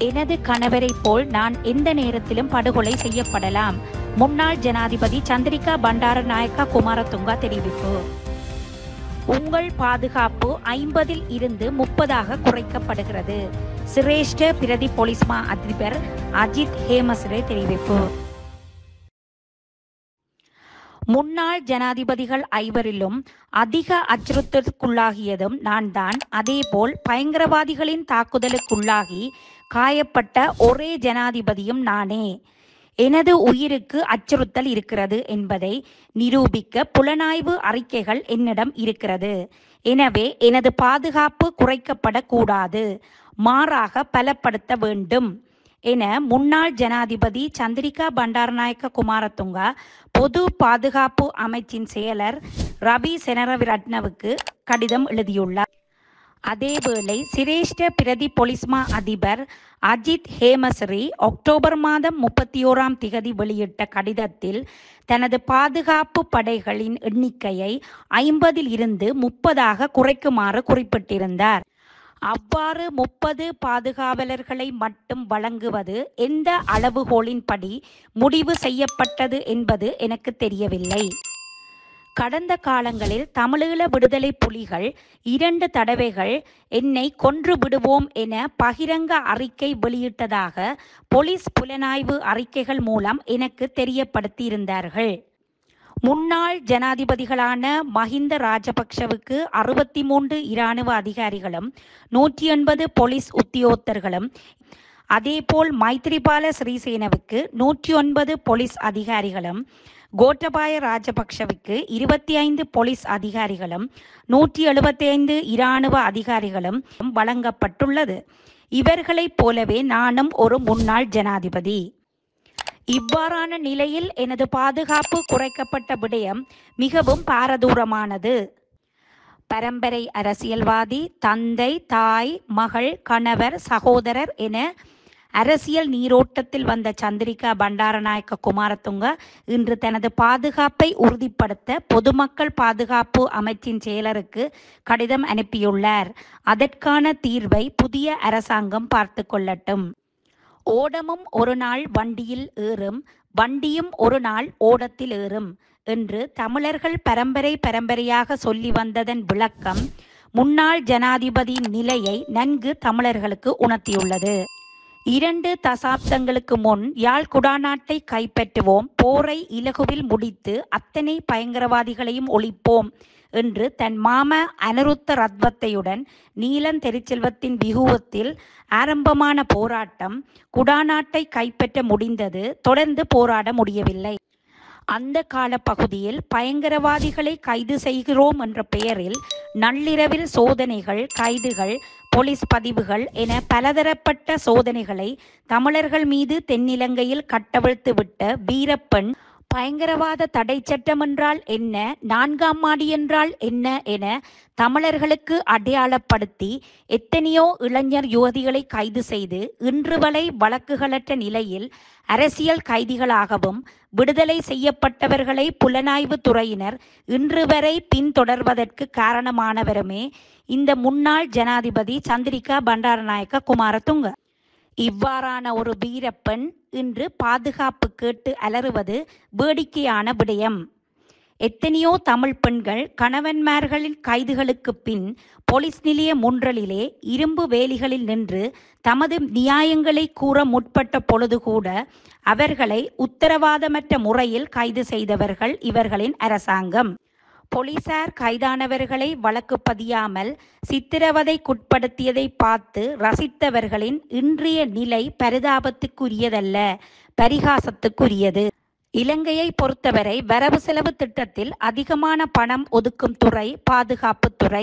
எனது கணவரைப் போல் நான் எந்த நேரத்திலும் படுகொலை செய்யப்படலாம் முன்னாள் ஜனாதிபதி சந்திரிகா பண்டாரநாயக்கா குமாரதுங்கா தெரிவிப்பு உங்கள் பாதுகாப்பு ஐம்பதில் இருந்து முப்பதாக குறைக்கப்படுகிறது சிரேஷ்ட பிரதி போலீஸ் மா அதிபர் அஜித் ஹேமசிரே தெரிவிப்பு முன்னாள் ஜனாதிபதிகள் ஐவரிலும் அதிக அச்சுறுத்தலுக்குள்ளாகியதும் நான் தான் அதேபோல் பயங்கரவாதிகளின் தாக்குதலுக்குள்ளாகி காயப்பட்ட ஒரே ஜனாதிபதியும் நானே எனது உயிருக்கு அச்சுறுத்தல் இருக்கிறது என்பதை நிரூபிக்க புலனாய்வு அறிக்கைகள் என்னிடம் இருக்கிறது எனவே எனது பாதுகாப்பு குறைக்கப்படக்கூடாது மாறாக பலப்படுத்த வேண்டும் என முன்னாள் ஜனாதிபதி சந்திரிகா பண்டாரநாயக்க குமாரதுங்கா பொது பாதுகாப்பு அமைச்சின் செயலர் ரவி செனரவிரட்னவுக்கு கடிதம் எழுதியுள்ளார் அதேவேளை சிரேஷ்ட பிரதி பொலிஸ்மா அதிபர் அஜித் ஹேமஸ்ரீ அக்டோபர் மாதம் முப்பத்தி ஓராம் திகதி வெளியிட்ட கடிதத்தில் தனது பாதுகாப்பு படைகளின் எண்ணிக்கையை ஐம்பதில் இருந்து முப்பதாக குறைக்குமாறு குறிப்பிட்டிருந்தார் அவ்வாறு முப்பது பாதுகாவலர்களை மட்டும் வழங்குவது எந்த அளவுகோலின்படி முடிவு செய்யப்பட்டது என்பது எனக்கு தெரியவில்லை கடந்த காலங்களில் தமிழீழ விடுதலை புலிகள் இரண்டு தடவைகள் என்னை கொன்று விடுவோம் என பகிரங்க அறிக்கை வெளியிட்டதாக போலீஸ் புலனாய்வு அறிக்கைகள் மூலம் எனக்கு தெரியப்படுத்தியிருந்தார்கள் முன்னாள் ஜனாதிபதிகளான மஹிந்த ராஜபக்ஷவுக்கு அறுபத்தி மூன்று இராணுவ அதிகாரிகளும் நூற்றி எண்பது போலீஸ் உத்தியோகத்தர்களும் அதேபோல் மைத்ரிபால ஸ்ரீசேனவுக்கு நூற்றி ஒன்பது போலீஸ் அதிகாரிகளும் கோட்டபாய ராஜபக்ஷவுக்கு இருபத்தி ஐந்து போலீஸ் அதிகாரிகளும் நூற்றி எழுபத்தி ஐந்து இராணுவ அதிகாரிகளும் வழங்கப்பட்டுள்ளது இவர்களைப் போலவே நானும் ஒரு முன்னாள் ஜனாதிபதி இவ்வாறான நிலையில் எனது பாதுகாப்பு குறைக்கப்பட்ட விடயம் மிகவும் பாரதூரமானது பரம்பரை அரசியல்வாதி தந்தை தாய் மகள் கணவர் சகோதரர் என அரசியல் நீரோட்டத்தில் வந்த சந்திரிகா பண்டாரநாயக்க குமாரதுங்க இன்று தனது பாதுகாப்பை உறுதிப்படுத்த பொதுமக்கள் பாதுகாப்பு அமைச்சின் செயலருக்கு கடிதம் அனுப்பியுள்ளார் அதற்கான தீர்வை புதிய அரசாங்கம் பார்த்து கொள்ளட்டும் ஓடமும் ஒரு நாள் வண்டியில் ஏறும் வண்டியும் ஒரு நாள் ஓடத்தில் ஏறும் என்று தமிழர்கள் பரம்பரை பரம்பரையாக சொல்லி வந்ததன் விளக்கம் முன்னாள் ஜனாதிபதியின் நிலையை நன்கு தமிழர்களுக்கு உணர்த்தியுள்ளது இரண்டு தசாப்தங்களுக்கு முன் யாழ் குடாநாட்டை கைப்பற்றுவோம் போரை இலகுவில் முடித்து அத்தனை பயங்கரவாதிகளையும் ஒழிப்போம் என்று தன் மாம அனிருத்த ரத்வத்தையுடன் நீலன் தெரிச்செல்வத்தின் வியூகத்தில் ஆரம்பமான போராட்டம் குடாநாட்டை கைப்பற்ற முடிந்தது தொடர்ந்து போராட முடியவில்லை அந்த கால பகுதியில் பயங்கரவாதிகளை கைது செய்கிறோம் என்ற பெயரில் நள்ளிரவில் சோதனைகள் கைதுகள் போலீஸ் பதிவுகள் என பலதரப்பட்ட சோதனைகளை தமிழர்கள் மீது தென்னிலங்கையில் கட்டவிழ்த்துவிட்ட வீரப்பன் பயங்கரவாத தடை சட்டம் என்றால் என்ன நான்காம் மாடி என்றால் என்ன என தமிழர்களுக்கு அடையாளப்படுத்தி எத்தனையோ இளைஞர் யுவதிகளை கைது செய்து இன்று வரை வழக்குகளற்ற நிலையில் அரசியல் கைதிகளாகவும் விடுதலை செய்யப்பட்டவர்களை புலனாய்வு துறையினர் இன்று வரை பின்தொடர்வதற்கு காரணமானவருமே இந்த முன்னாள் ஜனாதிபதி சந்திரிகா பண்டாரநாயக்க குமாரதுங்க இவ்வாறான ஒரு வீரப்பெண் இன்று பாதுகாப்பு கேட்டு அலறுவது வேடிக்கையான விடயம் எத்தனையோ தமிழ் பெண்கள் கணவன்மார்களின் கைதுகளுக்கு பின் போலீஸ் நிலைய முன்றலிலே இரும்பு வேலிகளில் நின்று தமது நியாயங்களை கூற முற்பட்ட பொழுது கூட அவர்களை உத்தரவாதமற்ற முறையில் கைது செய்தவர்கள் இவர்களின் அரசாங்கம் போலீசார் கைதானவர்களை வழக்கு பதியாமல் சித்திரவதைக்குட்படுத்தியதை பார்த்து ரசித்தவர்களின் இன்றைய நிலை பரிதாபத்துக்குரியதல்ல பரிகாசத்துக்குரியது இலங்கையை பொறுத்தவரை வரவு செலவு திட்டத்தில் அதிகமான பணம் ஒதுக்கும் துறை பாதுகாப்புத் துறை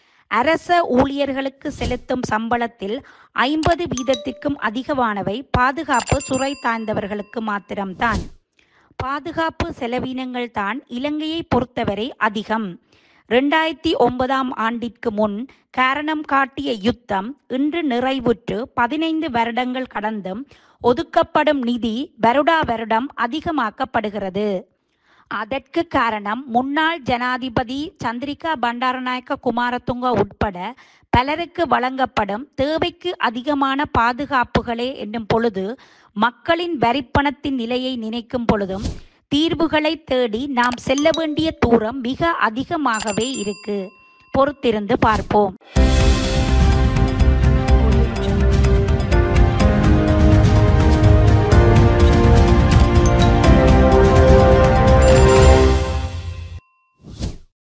அரச ஊழியர்களுக்கு செலுத்தும் சம்பளத்தில் ஐம்பது வீதத்திற்கும் அதிகமானவை பாதுகாப்பு துறை தாழ்ந்தவர்களுக்கு மாத்திரம்தான் பாதுகாப்பு செலவினங்கள் தான் இலங்கையை பொறுத்தவரை அதிகம் ரெண்டாயிரத்தி ஒன்பதாம் ஆண்டிற்கு முன் காரணம் காட்டிய யுத்தம் இன்று நிறைவுற்று பதினைந்து வருடங்கள் கடந்தும் ஒதுக்கப்படும் நிதி வருடா வருடம் அதிகமாக்கப்படுகிறது அதற்கு காரணம் முன்னாள் ஜனாதிபதி சந்திரிகா பண்டாரநாயக்க குமாரதுங்க உட்பட பலருக்கு வழங்கப்படும் தேவைக்கு அதிகமான பாதுகாப்புகளே என்னும் பொழுது மக்களின் வரிப்பணத்தின் நிலையை நினைக்கும் பொழுதும் தீர்வுகளை தேடி நாம் செல்ல வேண்டிய தூரம் மிக அதிகமாகவே இருக்கு பொறுத்திருந்து பார்ப்போம்